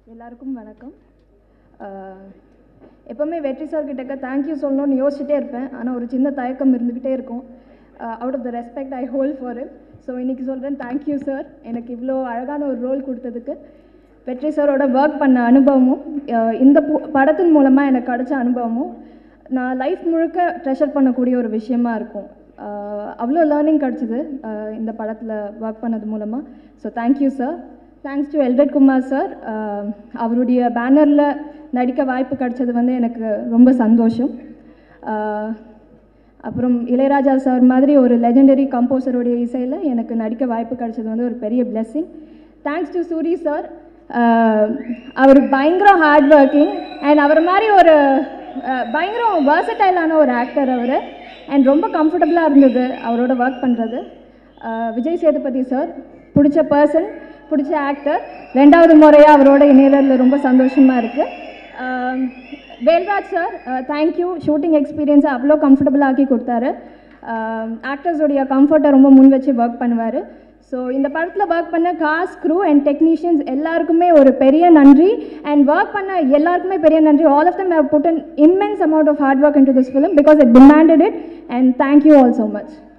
எல்லாருக்கும் வணக்கம் ஆஹ் எப்போவுமே வெற்றி சார் கிட்டக்க தேங்க்யூ சொல்லணும்னு யோசிச்சுட்டே இருப்பேன் ஆனால் ஒரு சின்ன தயக்கம் இருந்துக்கிட்டே இருக்கும் out of the respect I hold for it so இன்னைக்கு சொல்கிறேன் தேங்க்யூ சார் எனக்கு இவ்வளோ அழகான ஒரு ரோல் கொடுத்ததுக்கு வெற்றி சாரோட ஒர்க் பண்ண அனுபவமும் ஆஹ் இந்த பு- படத்தின் மூலமாக எனக்கு கிடைச்ச அனுபவமும் நான் லைஃப் முழுக்க ட்ரெஷர் பண்ணக்கூடிய ஒரு விஷயமா இருக்கும் ஆஹ் அவ்வளோ லேர்னிங் கிடச்சிது இந்த படத்தில் ஒர்க் பண்ணது மூலமாக so thank you sir thanks to Elred Kumar sir அவருடைய பேனரில் நடிக்க வாய்ப்பு கிடைச்சது வந்து எனக்கு ரொம்ப சந்தோஷம் ஆஹ் அப்புறம் இளையராஜா சார் மாதிரி ஒரு லெஜெண்டரி கம்போசருடைய இசையில் எனக்கு நடிக்க வாய்ப்பு கிடைச்சது வந்து ஒரு பெரிய blessing thanks to Soori sir அவர் பயங்கர ஹார்ட் ஒர்க்கிங் அண்ட் அவர் மாதிரி ஒரு ஆஹ் பயங்கர வேர்சடைலான ஒரு ஆக்டர் அவர் அண்ட் ரொம்ப கம்ஃபர்டபுளாக இருந்தது அவரோட ஒர்க் பண்ணுறது விஜய் சேதுபதி சார் பிடிச்ச பர்சன் பிடிச்ச ஆக்டர் ரெண்டாவது முறையாக அவரோட இணையதில் ரொம்ப சந்தோஷமாக இருக்குது வேல்ராஜ் சார் தேங்க்யூ ஷூட்டிங் எக்ஸ்பீரியன்ஸை அவ்வளோ கம்ஃபர்டபுள் ஆக்கி கொடுத்தாரு ஆக்டர்ஸோடைய கம்ஃபர்ட்டை ரொம்ப முன் வச்சு ஒர்க் பண்ணுவார் ஸோ இந்த படத்தில் ஒர்க் பண்ண காஸ் க்ரூ அண்ட் டெக்னீஷியன்ஸ் எல்லாருக்குமே ஒரு பெரிய நன்றி அண்ட் ஒர்க் பண்ண எல்லாருக்குமே பெரிய நன்றி all of them have put an immense amount of hard work into this film because it demanded it and thank you all so much